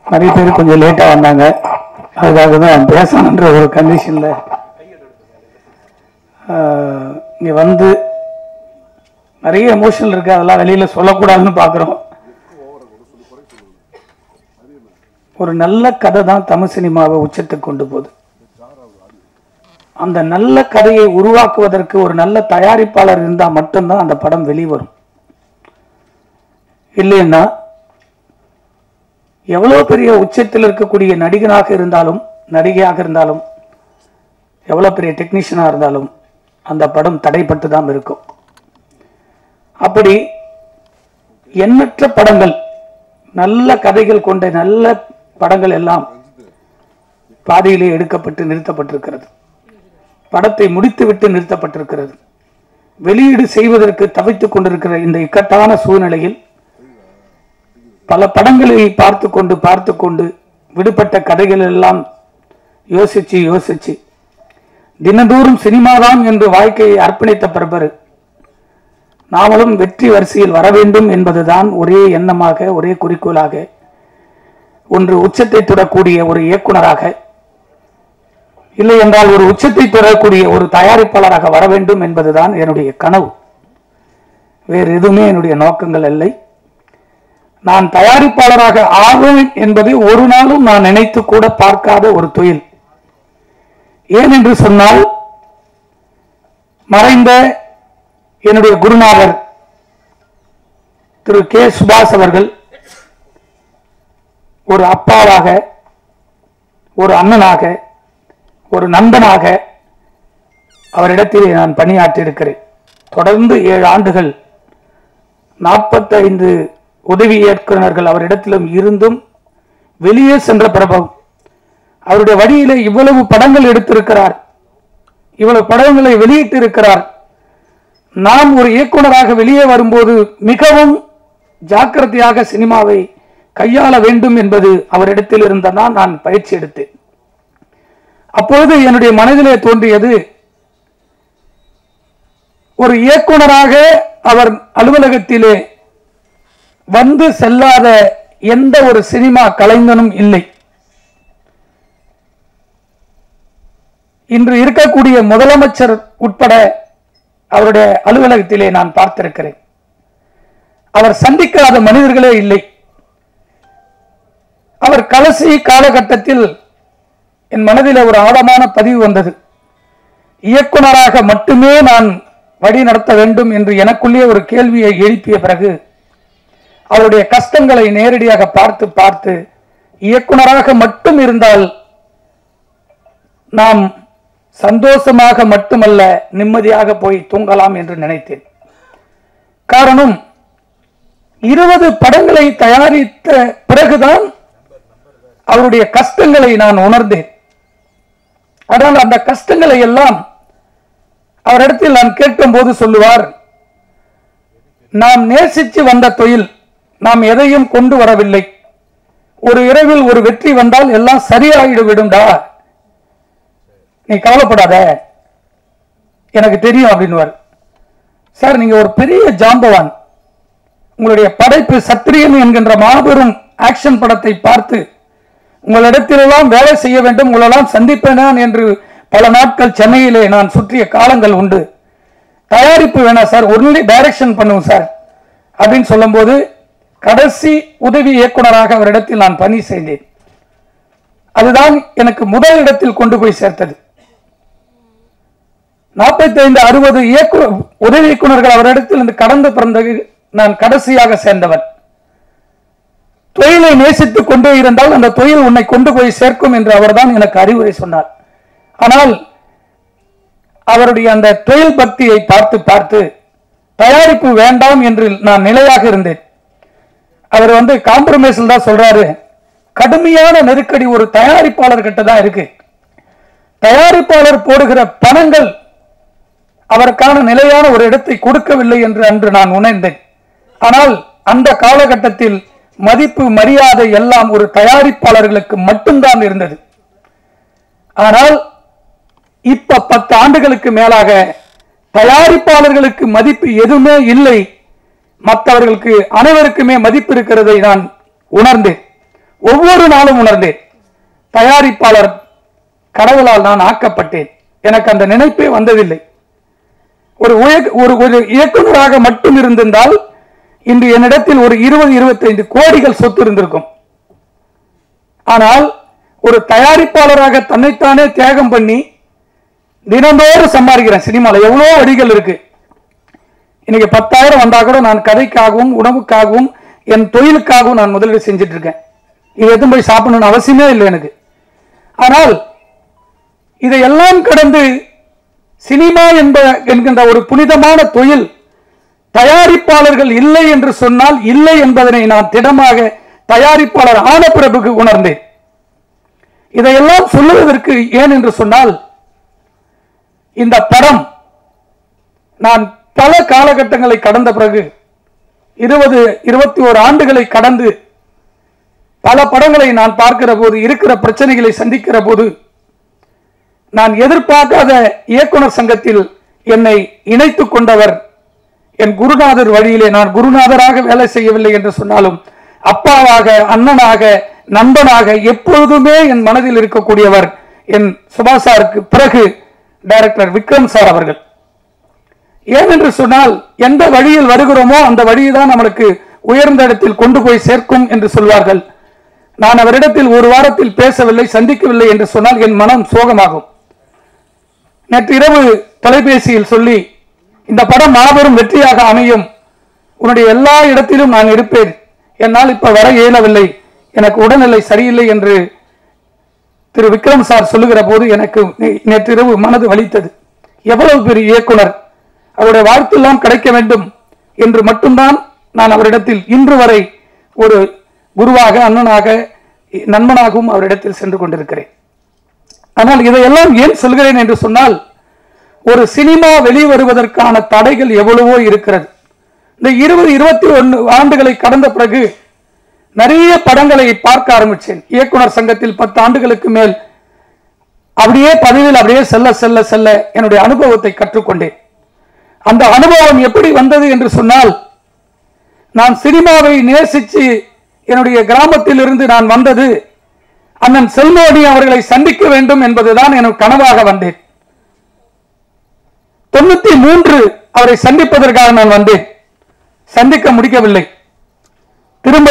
நிறைய பேர் கொஞ்சம் லேட்டா வந்தாங்க அதுக்காக தான் பேசணுன்ற ஒரு கண்டிஷன்ல இங்க வந்து நிறைய எமோஷனல் இருக்கு அதெல்லாம் வெளியில சொல்லக்கூடாதுன்னு பாக்குறோம் ஒரு நல்ல கதை தான் தமிழ் சினிமாவை உச்சத்துக்கு கொண்டு போகுது அந்த நல்ல கதையை உருவாக்குவதற்கு ஒரு நல்ல தயாரிப்பாளர் இருந்தா மட்டும்தான் அந்த படம் வெளிவரும் இல்லைன்னா எவ்வளவு பெரிய உச்சத்தில் இருக்கக்கூடிய நடிகனாக இருந்தாலும் நடிகையாக இருந்தாலும் எவ்வளவு பெரிய டெக்னீஷியனா இருந்தாலும் அந்த படம் தடைப்பட்டு தான் இருக்கும் அப்படி எண்ணற்ற படங்கள் நல்ல கதைகள் கொண்ட நல்ல படங்கள் எல்லாம் பாதியிலே எடுக்கப்பட்டு நிறுத்தப்பட்டிருக்கிறது படத்தை முடித்துவிட்டு நிறுத்தப்பட்டிருக்கிறது வெளியீடு செய்வதற்கு தவித்துக் கொண்டிருக்கிற இந்த இக்கட்டான சூழ்நிலையில் பல படங்களை பார்த்து கொண்டு பார்த்து கொண்டு விடுபட்ட கதைகள் எல்லாம் யோசிச்சு யோசிச்சு தினந்தோறும் சினிமாதான் என்று வாழ்க்கையை அர்ப்பணித்த பிரபர் நாமளும் வெற்றி வரிசையில் வர வேண்டும் என்பதுதான் ஒரே எண்ணமாக ஒரே குறிக்கோளாக ஒன்று உச்சத்தை தொடக்கூடிய ஒரு இயக்குனராக இல்லை என்றால் ஒரு உச்சத்தை தொடரக்கூடிய ஒரு தயாரிப்பாளராக வர வேண்டும் என்பதுதான் என்னுடைய கனவு வேறு எதுவுமே என்னுடைய நோக்கங்கள் இல்லை நான் தயாரிப்பாளராக ஆவேன் என்பதை ஒரு நாளும் நான் நினைத்து கூட பார்க்காத ஒரு தொழில் ஏன் என்று சொன்னால் மறைந்த என்னுடைய குருநாதர் திரு கே சுபாஷ் அவர்கள் ஒரு அப்பாவாக ஒரு அண்ணனாக ஒரு நண்பனாக அவரிடத்திலே நான் பணியாற்றி இருக்கிறேன் தொடர்ந்து ஏழு ஆண்டுகள் நாற்பத்தைந்து உதவி இயக்குநர்கள் அவரிடத்திலும் இருந்தும் வெளியே சென்ற பிரபவம் அவருடைய வழியிலே இவ்வளவு படங்கள் எடுத்திருக்கிறார் இவ்வளவு படங்களை வெளியிட்டு இருக்கிறார் நாம் ஒரு இயக்குனராக வெளியே வரும்போது மிகவும் ஜாக்கிரதையாக சினிமாவை கையாள வேண்டும் என்பது அவரிடத்தில் இருந்ததான் நான் பயிற்சி எடுத்தேன் அப்பொழுது என்னுடைய மனதிலே தோன்றியது ஒரு இயக்குனராக அவர் அலுவலகத்திலே வந்து செல்லாத எந்த ஒரு சினிமா கலைஞனும் இல்லை இன்று இருக்கக்கூடிய முதலமைச்சர் உட்பட அவருடைய அலுவலகத்திலே நான் பார்த்திருக்கிறேன் அவர் சந்திக்காத மனிதர்களே இல்லை அவர் கடைசி காலகட்டத்தில் என் மனதில் ஒரு ஆழமான பதிவு வந்தது இயக்குனராக மட்டுமே நான் வழி நடத்த வேண்டும் என்று எனக்குள்ளே ஒரு கேள்வியை எழுப்பிய பிறகு அவருடைய கஷ்டங்களை நேரடியாக பார்த்து பார்த்து இயக்குனராக மட்டும் இருந்தால் நாம் சந்தோஷமாக மட்டுமல்ல நிம்மதியாக போய் தூங்கலாம் என்று நினைத்தேன் காரணம் இருபது படங்களை தயாரித்த பிறகுதான் அவருடைய கஷ்டங்களை நான் உணர்ந்தேன் ஆனால் அந்த கஷ்டங்களை எல்லாம் அவரிடத்தில் நான் கேட்கும் போது சொல்லுவார் நாம் நேசித்து வந்த தொழில் நாம் எதையும் கொண்டு வரவில்லை ஒரு இரவில் ஒரு வெற்றி வந்தால் எல்லாம் சரியாயிடு விடும்டா நீ கவலைப்படாத எனக்கு தெரியும் அப்படின்னுவார் சார் நீங்க ஒரு பெரிய ஜாம்பவான் உங்களுடைய படைப்பு சத்திரியன் என்கின்ற மாபெரும் ஆக்ஷன் படத்தை பார்த்து உங்களிடத்திலெல்லாம் வேலை செய்ய வேண்டும் உங்களெல்லாம் சந்திப்பேன் நான் என்று பல நாட்கள் சென்னையிலே நான் சுற்றிய காலங்கள் உண்டு தயாரிப்பு வேணாம் சார் ஒன்லி டைரக்ஷன் பண்ணுவோம் சார் அப்படின்னு சொல்லும்போது கடைசி உதவி இயக்குனராக அவரிடத்தில் நான் பணி செய்தேன் அதுதான் எனக்கு முதல் இடத்தில் கொண்டு போய் சேர்த்தது நாற்பத்தி ஐந்து அறுபது இயக்கு உதவி இயக்குனர்கள் அவரிடத்தில் இருந்து கடந்து பிறந்தது நான் கடைசியாக சேர்ந்தவன் தொழிலை நேசித்துக் கொண்டே இருந்தால் அந்த தொழில் உன்னை கொண்டு போய் சேர்க்கும் என்று அவர்தான் எனக்கு அறிவுரை சொன்னார் ஆனால் அவருடைய அந்த தொழில் பக்தியை பார்த்து பார்த்து தயாரிப்பு வேண்டாம் என்று நான் நிலையாக இருந்தேன் அவர் வந்து காம்ப்ரமைஸில் தான் சொல்றாரு கடுமையான நெருக்கடி ஒரு தயாரிப்பாளர் கிட்ட தான் இருக்கு தயாரிப்பாளர் போடுகிற பணங்கள் அவருக்கான நிலையான ஒரு இடத்தை கொடுக்கவில்லை என்று அன்று நான் உணர்ந்தேன் ஆனால் அந்த காலகட்டத்தில் மதிப்பு மரியாதை எல்லாம் ஒரு தயாரிப்பாளர்களுக்கு மட்டும்தான் இருந்தது ஆனால் இப்ப பத்து ஆண்டுகளுக்கு மேலாக தயாரிப்பாளர்களுக்கு மதிப்பு எதுவுமே இல்லை மற்றவர்களுக்கு அனைவருக்குமே மதிப்பு இருக்கிறதை நான் உணர்ந்தேன் ஒவ்வொரு நாளும் உணர்ந்தேன் தயாரிப்பாளர் கடவுளால் நான் ஆக்கப்பட்டேன் எனக்கு அந்த நினைப்பே வந்ததில்லை ஒரு உய- ஒரு ஒரு இயக்குனராக மட்டும் இருந்திருந்தால் இன்று என்னிடத்தில் ஒரு இருபது இருபத்தைந்து கோடிகள் சொத்து இருந்திருக்கும் ஆனால் ஒரு தயாரிப்பாளராக தன்னைத்தானே தியாகம் பண்ணி தினந்தோறும் சம்பாதிக்கிறேன் சினிமாவில் எவ்வளோ வழிகள் இருக்கு இன்னைக்கு பத்தாயிரம் வந்தா கூட நான் கதைக்காகவும் உணவுக்காகவும் என் தொழிலுக்காகவும் நான் முதலீடு செஞ்சுட்டு இருக்கேன் இது எதுவும் போய் சாப்பிடணும்னு அவசியமே இல்லை எனக்கு ஆனால் இதையெல்லாம் கடந்து சினிமா என்ப என்கின்ற ஒரு புனிதமான தொழில் தயாரிப்பாளர்கள் இல்லை என்று சொன்னால் இல்லை என்பதனை நான் திடமாக தயாரிப்பாளர் ஆன பிறகு உணர்ந்தேன் இதையெல்லாம் சொல்லுவதற்கு ஏன் என்று சொன்னால் இந்த படம் நான் பல காலகட்டங்களை கடந்த பிறகு இருபது இருபத்தி ஓரு ஆண்டுகளை கடந்து பல படங்களை நான் பார்க்கிற போது இருக்கிற பிரச்சனைகளை சந்திக்கிற போது நான் எதிர்பார்க்காத இயக்குனர் சங்கத்தில் என்னை இணைத்துக் கொண்டவர் என் குருநாதர் வழியிலே நான் குருநாதராக வேலை செய்யவில்லை என்று சொன்னாலும் அப்பாவாக அண்ணனாக நண்பனாக எப்பொழுதுமே என் மனதில் இருக்கக்கூடியவர் என் சுபாஷ் சாருக்கு பிறகு டைரக்டர் விக்ரம் சார் அவர்கள் ஏனென்று சொன்னால் எந்த வழியில் வருகிறோமோ அந்த வழிதான் நம்மளுக்கு உயர்ந்த இடத்தில் கொண்டு போய் சேர்க்கும் என்று சொல்வார்கள் நான் அவரிடத்தில் ஒரு வாரத்தில் பேசவில்லை சந்திக்கவில்லை என்று சொன்னால் என் மனம் சோகமாகும் நேற்று இரவு தொலைபேசியில் சொல்லி இந்த படம் மாபெரும் வெற்றியாக அமையும் உன்னுடைய எல்லா இடத்திலும் நான் இருப்பேன் என்னால் இப்ப வர இயலவில்லை எனக்கு உடல்நிலை சரியில்லை என்று திரு விக்ரம் சார் சொல்லுகிற போது எனக்கு நே- நேற்றிரவு மனது வலித்தது எவ்வளவு பெரிய இயக்குனர் அவருடைய வாழ்த்தெல்லாம் கிடைக்க வேண்டும் என்று மட்டும்தான் நான் அவரிடத்தில் இன்று வரை ஒரு குருவாக அண்ணனாக நண்பனாகவும் அவரிடத்தில் சென்று கொண்டிருக்கிறேன் ஆனால் இதையெல்லாம் ஏன் சொல்கிறேன் என்று சொன்னால் ஒரு சினிமா வெளிவருவதற்கான தடைகள் எவ்வளவோ இருக்கிறது இந்த இருபது இருபத்தி ஒன்று ஆண்டுகளை கடந்த பிறகு நிறைய படங்களை பார்க்க ஆரம்பிச்சேன் இயக்குனர் சங்கத்தில் பத்து ஆண்டுகளுக்கு மேல் அப்படியே பதவியில் அப்படியே செல்ல செல்ல செல்ல என்னுடைய அனுபவத்தை கற்றுக்கொண்டேன் அந்த அனுபவம் எப்படி வந்தது என்று சொன்னால் நான் சினிமாவை நேசித்து என்னுடைய கிராமத்தில் இருந்து நான் வந்தது அண்ணன் செல்மோனி அவர்களை சந்திக்க வேண்டும் என்பதுதான் எனக்கு கனவாக வந்தேன் தொண்ணூத்தி மூன்று அவரை சந்திப்பதற்காக நான் வந்தேன் சந்திக்க முடிக்கவில்லை திரும்ப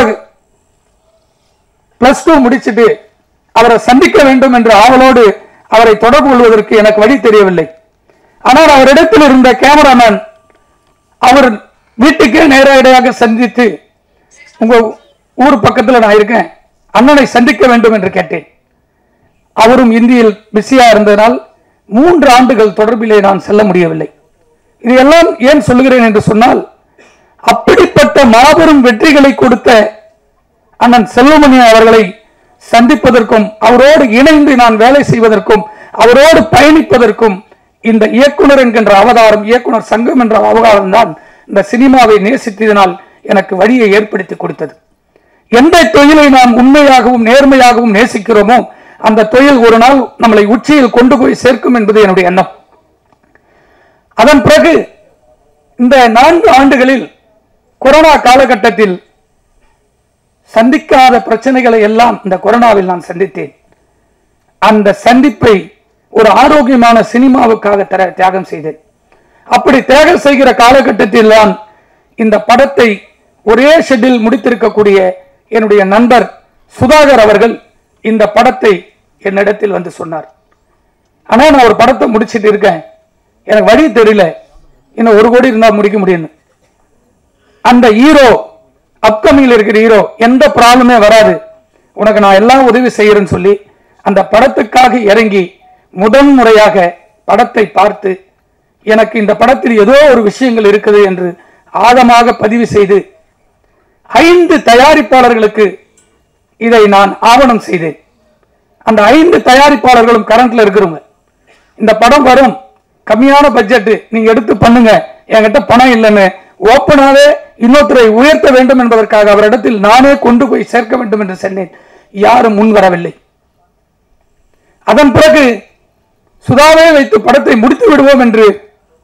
பிளஸ் டூ முடிச்சிட்டு அவரை சந்திக்க வேண்டும் என்ற ஆவலோடு அவரை தொடர்பு கொள்வதற்கு எனக்கு வழி தெரியவில்லை ஆனால் அவரிடத்தில் இருந்த கேமராமேன் அவர் வீட்டுக்கே நேரடியாக சந்தித்து உங்க ஊர் பக்கத்துல நான் இருக்கேன் அண்ணனை சந்திக்க வேண்டும் என்று கேட்டேன் அவரும் இந்தியில் பிஸியா இருந்ததனால் மூன்று ஆண்டுகள் தொடர்பிலே நான் செல்ல முடியவில்லை இதையெல்லாம் ஏன் சொல்லுகிறேன் என்று சொன்னால் அப்படிப்பட்ட மாபெரும் வெற்றிகளை கொடுத்த அண்ணன் செல்வமணி அவர்களை சந்திப்பதற்கும் அவரோடு இணைந்து நான் வேலை செய்வதற்கும் அவரோடு பயணிப்பதற்கும் இந்த இயக்குனர் என்கின்ற அவதாரம் இயக்குனர் சங்கம் என்ற அவதாரம் தான் இந்த சினிமாவை நேசித்ததினால் எனக்கு வழியை ஏற்படுத்தி கொடுத்தது எந்த தொழிலை நாம் உண்மையாகவும் நேர்மையாகவும் நேசிக்கிறோமோ அந்த தொழில் ஒரு நாள் நம்மளை உச்சியில் கொண்டு போய் சேர்க்கும் என்பது என்னுடைய எண்ணம் அதன் பிறகு இந்த நான்கு ஆண்டுகளில் கொரோனா காலகட்டத்தில் சந்திக்காத பிரச்சனைகளை எல்லாம் இந்த கொரோனாவில் நான் சந்தித்தேன் அந்த சந்திப்பை ஒரு ஆரோக்கியமான சினிமாவுக்காக தர தியாகம் செய்தேன் அப்படி தியாகம் செய்கிற காலகட்டத்தில் தான் இந்த படத்தை ஒரே ஷெட்டில் முடித்திருக்கக்கூடிய என்னுடைய நண்பர் சுதாகர் அவர்கள் இந்த படத்தை என்னிடத்தில் வந்து சொன்னார் ஆனா நான் ஒரு படத்தை முடிச்சிட்டு இருக்கேன் எனக்கு வழி தெரியல இன்னும் ஒரு கோடி இருந்தா முடிக்க முடியும்னு அந்த ஹீரோ அப்கமிங்ல இருக்கிற ஹீரோ எந்த ப்ராப்ளமே வராது உனக்கு நான் எல்லாம் உதவி செய்யறேன்னு சொல்லி அந்த படத்துக்காக இறங்கி முதன் முறையாக படத்தை பார்த்து எனக்கு இந்த படத்தில் ஏதோ ஒரு விஷயங்கள் இருக்குது என்று ஆழமாக பதிவு செய்து ஐந்து தயாரிப்பாளர்களுக்கு இதை நான் ஆவணம் செய்தேன் அந்த ஐந்து தயாரிப்பாளர்களும் கரண்ட்ல இருக்கிறவங்க இந்த படம் வரும் கம்மியான பட்ஜெட் நீங்க எடுத்து பண்ணுங்க என்கிட்ட பணம் இல்லைன்னு ஓப்பனாவே இன்னொருத்தரை உயர்த்த வேண்டும் என்பதற்காக அவரிடத்தில் நானே கொண்டு போய் சேர்க்க வேண்டும் என்று சொன்னேன் யாரும் முன் வரவில்லை அதன் பிறகு சுதாவே வைத்து படத்தை முடித்து விடுவோம் என்று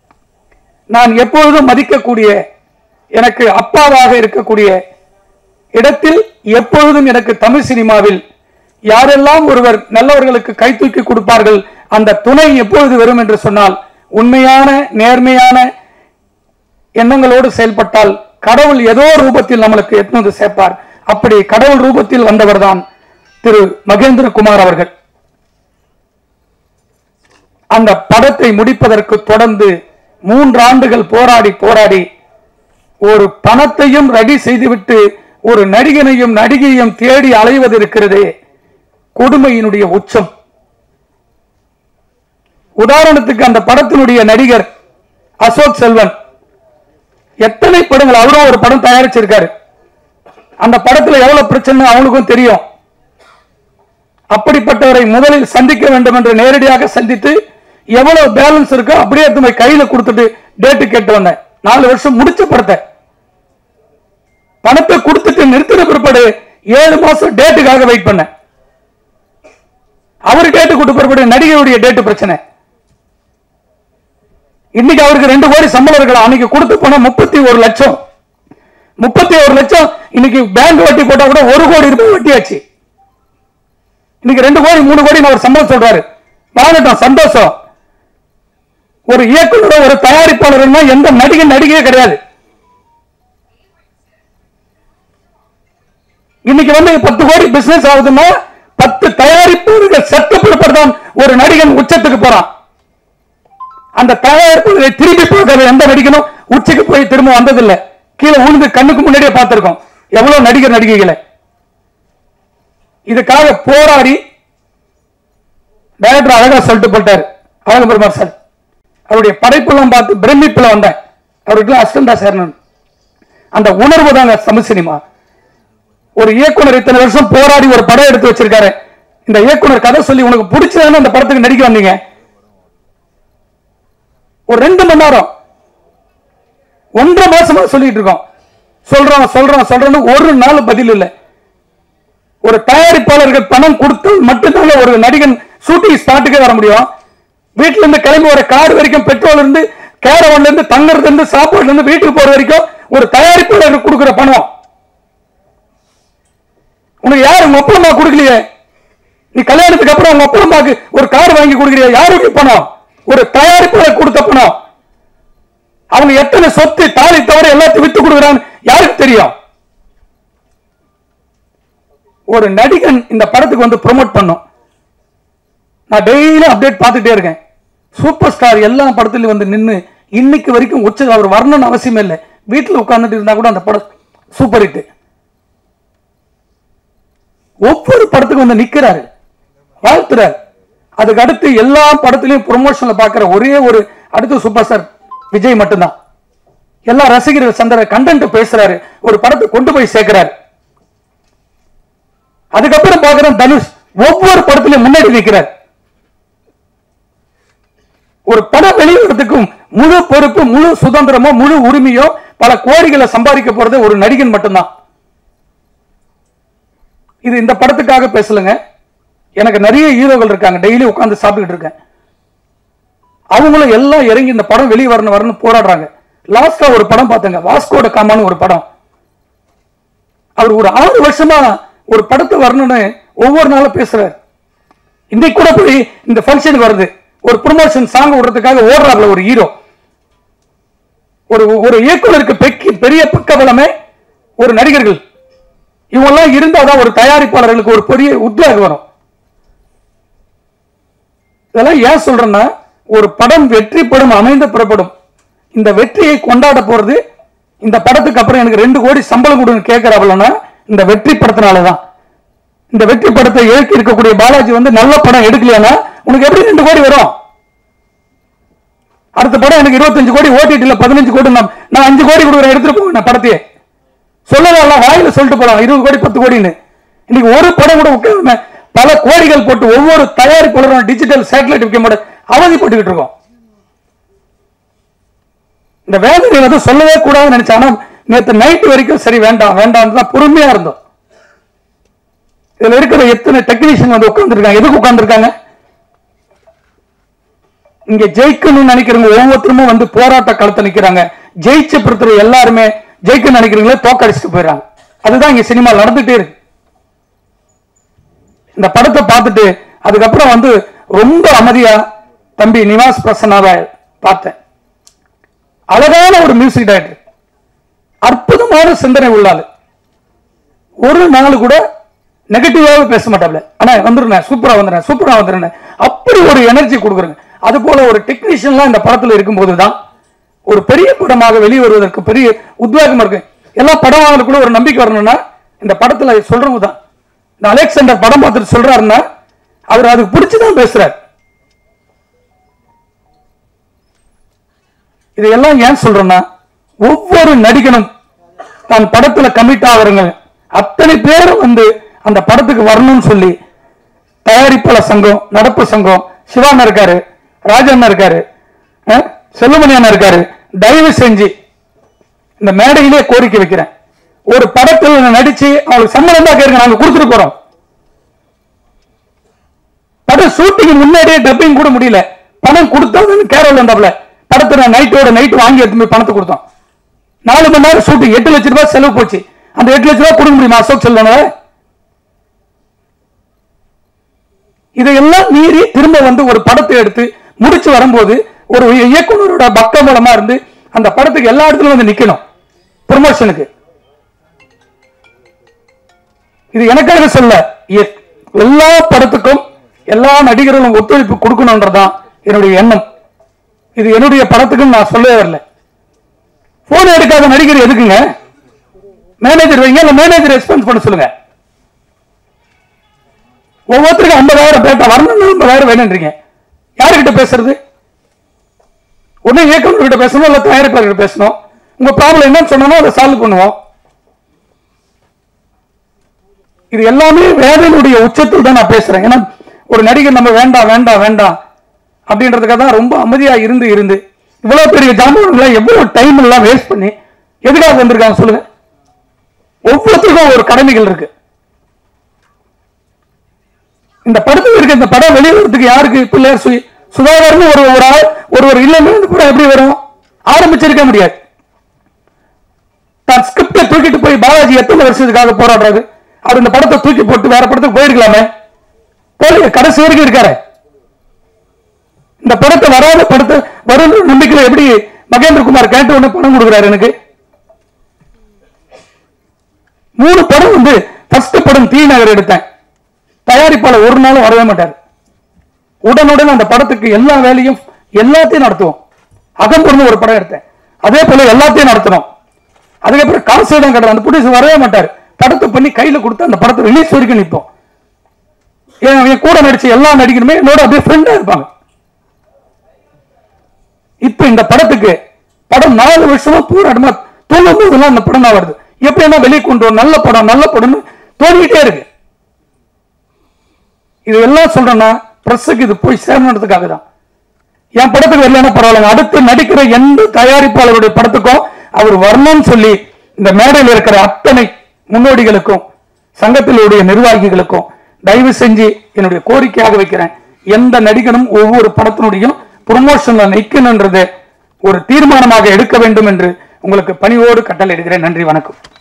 நான் எப்பொழுதும் மதிக்கக்கூடிய எனக்கு அப்பாவாக இருக்கக்கூடிய இடத்தில் எப்பொழுதும் எனக்கு தமிழ் சினிமாவில் யாரெல்லாம் ஒருவர் நல்லவர்களுக்கு கை தூக்கி கொடுப்பார்கள் அந்த துணை எப்பொழுது வரும் என்று சொன்னால் உண்மையான நேர்மையான எண்ணங்களோடு செயல்பட்டால் கடவுள் ஏதோ ரூபத்தில் நம்மளுக்கு எட்டு வந்து சேர்ப்பார் அப்படி கடவுள் ரூபத்தில் வந்தவர்தான் திரு மகேந்திரகுமார் அவர்கள் அந்த படத்தை முடிப்பதற்கு தொடர்ந்து மூன்று ஆண்டுகள் போராடி போராடி ஒரு பணத்தையும் ரெடி செய்துவிட்டு ஒரு நடிகனையும் நடிகையும் தேடி அலைவது இருக்கிறதே கொடுமையினுடைய உச்சம் உதாரணத்துக்கு அந்த படத்தினுடைய நடிகர் அசோக் செல்வன் எத்தனை படங்கள் அவரும் ஒரு படம் தயாரிச்சிருக்காரு அந்த படத்துல எவ்வளவு பிரச்சனை அவங்களுக்கும் தெரியும் அப்படிப்பட்டவரை முதலில் சந்திக்க வேண்டும் என்று நேரடியாக சந்தித்து எவ்வளவு பேலன்ஸ் இருக்கோ அப்படியே எடுத்து போய் கையில கொடுத்துட்டு டேட்டு கேட்டு வந்தேன் நாலு வருஷம் முடிச்ச படத்தை பணத்தை கொடுத்துட்டு நிறுத்தின பிற்பாடு ஏழு மாசம் டேட்டுக்காக வெயிட் பண்ணேன் அவர் டேட்டு கொடுத்த பிற்பாடு நடிகையுடைய டேட்டு பிரச்சனை இன்னைக்கு அவருக்கு ரெண்டு கோடி சம்பளம் இருக்கலாம் அன்னைக்கு கொடுத்து போன முப்பத்தி ஒரு லட்சம் முப்பத்தி ஒரு லட்சம் இன்னைக்கு பேங்க் வட்டி போட்டா கூட ஒரு கோடி ரூபாய் வட்டி ஆச்சு இன்னைக்கு ரெண்டு கோடி மூணு கோடி அவர் சம்பளம் சொல்றாரு வாங்கட்டும் சந்தோஷம் ஒரு இயக்குனர் ஒரு தயாரிப்பாளர்னா எந்த நடிகை நடிகையே கிடையாது இன்னைக்கு வந்து பத்து கோடி பிசினஸ் ஆகுதுன்னா பத்து தயாரிப்பாளர்கள் செட்டப் தான் ஒரு நடிகன் உச்சத்துக்கு போறான் அந்த தயாரிப்பாளரை திரும்பி பார்க்காத எந்த நடிகனும் உச்சிக்கு போய் திரும்ப வந்ததில்லை கீழே உழுந்து கண்ணுக்கு முன்னாடியே பார்த்திருக்கோம் எவ்வளவு நடிகர் நடிகைகளை இதுக்காக போராடி டைரக்டர் அழகா சொல்லிட்டு போட்டார் அழக பெருமாள் சார் அவருடைய படைப்பெல்லாம் பார்த்து பிரமிப்புல வந்தேன் அவருக்குலாம் அசிஸ்டண்டா சேரணும் அந்த உணர்வு தாங்க தமிழ் சினிமா ஒரு இயக்குனர் இத்தனை வருஷம் போராடி ஒரு படம் எடுத்து வச்சிருக்காரு இந்த இயக்குனர் கதை சொல்லி உனக்கு பிடிச்சதானே அந்த படத்துக்கு நடிக்க வந்தீங்க ஒரு ரெண்டு மணி நேரம் ஒன்றரை மாசமா சொல்லிட்டு இருக்கோம் சொல்றோம் சொல்றோம் சொல்றோம்னு ஒரு நாள் பதில் இல்லை ஒரு தயாரிப்பாளர்கள் பணம் கொடுத்து மட்டும்தான் ஒரு நடிகன் ஷூட்டிங் ஸ்பாட்டுக்கே வர முடியும் வீட்டுல இருந்து கிளம்பி வர கார் வரைக்கும் பெட்ரோல் இருந்து கேரவன்ல இருந்து தங்கறதுல இருந்து சாப்பாடுல இருந்து வீட்டுக்கு போற வரைக்கும் ஒரு தயாரிப்பாளருக்கு கொடுக்கிற பணம் உனக்கு யாரு உங்க அப்பா அம்மா கொடுக்கலையே நீ கல்யாணத்துக்கு அப்புறம் உங்க அப்பா அம்மாக்கு ஒரு கார் வாங்கி கொடுக்குறியா யாருக்கு பணம் ஒரு தயாரிப்பாளர் கொடுத்த பணம் அவங்க எத்தனை சொத்து தாலி தவிர எல்லாத்தையும் வித்து கொடுக்குறான்னு யாருக்கு தெரியும் ஒரு நடிகன் இந்த படத்துக்கு வந்து ப்ரோமோட் பண்ணும் நான் டெய்லி அப்டேட் பார்த்துட்டே இருக்கேன் சூப்பர் ஸ்டார் எல்லா படத்துலயும் வந்து நின்னு இன்னைக்கு வரைக்கும் உச்ச அவர் வரணும்னு அவசியமே இல்லை வீட்டில் உட்கார்ந்துட்டு இருந்தா கூட அந்த படம் சூப்பர் ஹிட் ஒவ்வொரு படத்துக்கும் வந்து நிக்கிறாரு வாழ்த்துறாரு அதுக்கு அடுத்து எல்லா படத்திலையும் ப்ரொமோஷன்ல பார்க்கிற ஒரே ஒரு அடுத்து சூப்பர் ஸ்டார் விஜய் மட்டும்தான் எல்லா ரசிகர்கள் சந்திர கண்டென்ட் பேசுறாரு ஒரு படத்தை கொண்டு போய் சேர்க்கிறாரு அதுக்கப்புறம் பார்க்கிறோம் தனுஷ் ஒவ்வொரு படத்திலும் முன்னாடி நிற்கிறார் ஒரு படம் வெளியிடுறதுக்கும் முழு பொறுப்பு முழு சுதந்திரமோ முழு உரிமையோ பல கோடிகளை சம்பாதிக்க போறது ஒரு நடிகன் மட்டும்தான் இது இந்த படத்துக்காக பேசலங்க எனக்கு நிறைய ஹீரோகள் இருக்காங்க டெய்லி உட்கார்ந்து சாப்பிட்டுட்டு இருக்கேன் அவங்களும் எல்லாம் இறங்கி இந்த படம் வெளியே வரணும் வரணும் போராடுறாங்க லாஸ்டா ஒரு படம் பார்த்தேங்க வாஸ்கோட காமான்னு ஒரு படம் அவர் ஒரு ஆறு வருஷமா ஒரு படத்தை வரணும்னு ஒவ்வொரு நாளும் பேசுறாரு இன்னைக்கு கூட போய் இந்த ஃபங்க்ஷன் வருது ஒரு ப்ரொமோஷன் சாங் விடுறதுக்காக ஓடுறாப்ல ஒரு ஹீரோ ஒரு ஒரு இயக்குனருக்கு பெக்கி பெரிய பக்கபலமே ஒரு நடிகர்கள் இவங்கெல்லாம் இருந்தாதான் ஒரு தயாரிப்பாளர்களுக்கு ஒரு பெரிய உத்வேகம் வரும் இதெல்லாம் ஏன் சொல்றேன்னா ஒரு படம் வெற்றி படம் அமைந்த புறப்படும் இந்த வெற்றியை கொண்டாட போறது இந்த படத்துக்கு அப்புறம் எனக்கு ரெண்டு கோடி சம்பளம் கொடுன்னு கேட்கிறாப்லன்னா இந்த வெற்றி படத்தினாலதான் இந்த வெற்றி படத்தை இயக்கி இருக்கக்கூடிய பாலாஜி வந்து நல்ல படம் எடுக்கலையானா உனக்கு எப்படி ரெண்டு கோடி வரும் அடுத்த படம் எனக்கு இருபத்தஞ்சு கோடி ஓட்டிட்டு பதினஞ்சு கோடி நான் நான் அஞ்சு கோடி கொடுக்குறேன் எடுத்துட்டு போவேன் நான் படத்தையே சொல்லலாம் வாயில சொல்லிட்டு போலாம் இருபது கோடி பத்து கோடின்னு இன்னைக்கு ஒரு படம் கூட உட்கார்ந்து பல கோடிகள் போட்டு ஒவ்வொரு தயாரிப்பாளரும் டிஜிட்டல் சேட்டலைட் விற்க மாட்டேன் அவதிப்பட்டுக்கிட்டு இருக்கோம் இந்த வேதனை வந்து சொல்லவே கூடாதுன்னு நினைச்சேன் ஆனா நேத்து நைட் வரைக்கும் சரி வேண்டாம் வேண்டாம் தான் பொறுமையா இருந்தோம் இதுல இருக்கிற எத்தனை டெக்னீஷியன் வந்து உட்கார்ந்துருக்காங்க எதுக்கு உட்கார்ந்துருக்காங்க இங்க ஜெயிக்கணும்னு நினைக்கிறவங்க ஒவ்வொருத்தருமே வந்து போராட்ட களத்தை நிக்கிறாங்க ஜெயிச்ச பொறுத்தவரை எல்லாருமே ஜெயிக்க நினைக்கிறீங்களே தோக்கடிச்சுட்டு போயிடறாங்க அதுதான் இங்க சினிமா நடந்துட்டே இருக்கு இந்த படத்தை பார்த்துட்டு அதுக்கப்புறம் வந்து ரொம்ப அமைதியா தம்பி நிவாஸ் பிரசன்னாவை பார்த்தேன் அழகான ஒரு மியூசிக் டைரக்டர் அற்புதமான சிந்தனை உள்ளாள் ஒரு நாள் கூட நெகட்டிவாவே பேச மாட்டாப்ல ஆனா வந்துருந்தேன் சூப்பரா வந்துடுறேன் சூப்பரா வந்துடுறேன் அப்படி ஒரு எனர்ஜி கொடுக்குறேங்க அது போல ஒரு டெக்னீஷியன்லாம் இந்த படத்துல இருக்கும்போது தான் ஒரு பெரிய படமாக வெளியே வருவதற்கு பெரிய உத்வேகம் இருக்கு எல்லா படம் கூட ஒரு நம்பிக்கை வரணும்னா இந்த படத்துல சொல்றவங்க தான் இந்த அலெக்சாண்டர் படம் பார்த்துட்டு சொல்றாருன்னா அவர் அதுக்கு பிடிச்சுதான் பேசுறாரு இதையெல்லாம் ஏன் சொல்றேன்னா ஒவ்வொரு நடிகனும் தான் படத்துல கமிட் ஆகுறங்க அத்தனை பேரும் வந்து அந்த படத்துக்கு வரணும்னு சொல்லி தயாரிப்பாளர் சங்கம் நடப்பு சங்கம் சிவாண்ணா இருக்காரு ராஜண்ணா இருக்காரு அஹ், செல்லுமணி அண்ணா இருக்காரு தயவு செஞ்சு இந்த மேடையிலே கோரிக்கை வைக்கிறேன் ஒரு படத்தில் நடிச்சு அவங்களுக்கு சம்பளம் தான் கேட்க நாங்க கொடுத்துட்டு போறோம் படம் ஷூட்டிங் முன்னாடியே டப்பிங் கூட முடியல பணம் கொடுத்தாங்கன்னு கேரள வந்தாப்ல படத்தை நான் நைட்டோட நைட் வாங்கி எடுத்து போய் பணத்தை கொடுத்தோம் நாலு மணி நேரம் ஷூட்டிங் எட்டு லட்சம் ரூபாய் செலவு போச்சு அந்த எட்டு லட்சம் ரூபாய் கொடுக்க முடியுமா அசோக் செல்வன இதையெல்லாம் மீறி திரும்ப வந்து ஒரு படத்தை எடுத்து முடிச்சு வரும்போது ஒரு இயக்குனரோட பக்த மூலமா இருந்து அந்த படத்துக்கு எல்லா இடத்துலயும் வந்து நிக்கணும் ப்ரொமோஷனுக்கு இது எனக்காக சொல்ல எ- எல்லா படத்துக்கும் எல்லா நடிகர்களும் ஒத்துழைப்பு கொடுக்கணும்ன்றதுதான் என்னுடைய எண்ணம் இது என்னுடைய படத்துக்கும் நான் சொல்லவே வரல போன் எடுக்காத நடிகர் எதுக்குங்க மேனேஜர் வைங்க இல்ல மேனேஜர் எக்ஸ்பென்ஸ் பண்ண சொல்லுங்க ஒவ்வொருத்தருக்கும் ஐம்பதாயிரம் பேட்டா வரணும் ஐம்பதாயிரம் வேணுன்றீங்க யாருக்கிட்ட பேசுறது ஒண்ணு இயக்குனர் கிட்ட பேசணும் இல்ல தயாரிப்பாளர் கிட்ட பேசணும் உங்க ப்ராப்ளம் என்னன்னு சொன்னோம்னா அதை சால்வ் பண்ணுவோம் இது எல்லாமே வேதனையுடைய உச்சத்தில் தான் நான் பேசுறேன் ஏன்னா ஒரு நடிகர் நம்ம வேண்டாம் வேண்டாம் வேண்டாம் அப்படின்றதுக்காக தான் ரொம்ப அமைதியா இருந்து இருந்து இவ்வளவு பெரிய ஜாம்பவன்களை எவ்வளவு டைம் எல்லாம் வேஸ்ட் பண்ணி எதுக்காக வந்திருக்காங்க சொல்லுங்க ஒவ்வொருத்தருக்கும் ஒரு கடமைகள் இருக்கு இந்த படத்துக்கு இருக்க இந்த படம் வெளியிடுறதுக்கு யாருக்கு பிள்ளையார் சுய் சுதாகர்னு ஒரு ஒரு ஆள் ஒரு ஒரு இல்லைன்னு இந்த படம் எப்படி வரும் ஆரம்பிச்சிருக்க முடியாது தான் ஸ்கிரிப்டை தூக்கிட்டு போய் பாலாஜி எத்தனை வருஷத்துக்காக போராடுறாரு அவர் இந்த படத்தை தூக்கி போட்டு வேற படத்துக்கு போயிருக்கலாமே போலீங்க கடைசி வரைக்கும் இருக்காரு இந்த படத்தை வராத படத்தை வரும் நம்பிக்கையில எப்படி மகேந்திரகுமார் கேட்டு ஒண்ணு பணம் கொடுக்குறாரு எனக்கு மூணு படம் வந்து ஃபர்ஸ்ட் படம் தீ நகர் எடுத்தேன் தயாரிப்பாளர் ஒரு நாளும் வரவே மாட்டார் உடனுடன் அந்த படத்துக்கு எல்லா வேலையும் எல்லாத்தையும் நடத்துவோம் அகம்பொருள் ஒரு படம் எடுத்தேன் அதே போல எல்லாத்தையும் நடத்தணும் அதுக்கப்புறம் காசு இடம் கிடையாது அந்த ப்ரொடியூசர் வரவே மாட்டார் படத்தை பண்ணி கையில கொடுத்து அந்த படத்தை ரிலீஸ் வரைக்கும் நிற்போம் என் என் கூட நடிச்ச எல்லா நடிகருமே என்னோட அப்படியே ஃப்ரெண்டா இருப்பாங்க இப்ப இந்த படத்துக்கு படம் நாலு வருஷமா போராட்டமா தூங்கும் போதெல்லாம் அந்த படம் தான் வருது எப்ப என்ன வெளியே கொண்டு வரும் நல்ல படம் நல்ல படம்னு தோணிக்கிட்டே இருக்கு இது எல்லாம் சொல்றேன்னா பிரஸுக்கு இது போய் சேரணுன்றதுக்காக தான் என் படத்துக்கு வரலன்னா பரவாயில்ல அடுத்து நடிக்கிற எந்த தயாரிப்பாளருடைய படத்துக்கும் அவர் வரணும்னு சொல்லி இந்த மேடையில் இருக்கிற அத்தனை முன்னோடிகளுக்கும் சங்கத்தினுடைய நிர்வாகிகளுக்கும் தயவு செஞ்சு என்னுடைய கோரிக்கையாக வைக்கிறேன் எந்த நடிகனும் ஒவ்வொரு படத்தினுடையும் ப்ரொமோஷன்ல நிற்கணுன்றது ஒரு தீர்மானமாக எடுக்க வேண்டும் என்று உங்களுக்கு பணிவோடு கட்டளை நன்றி வணக்கம்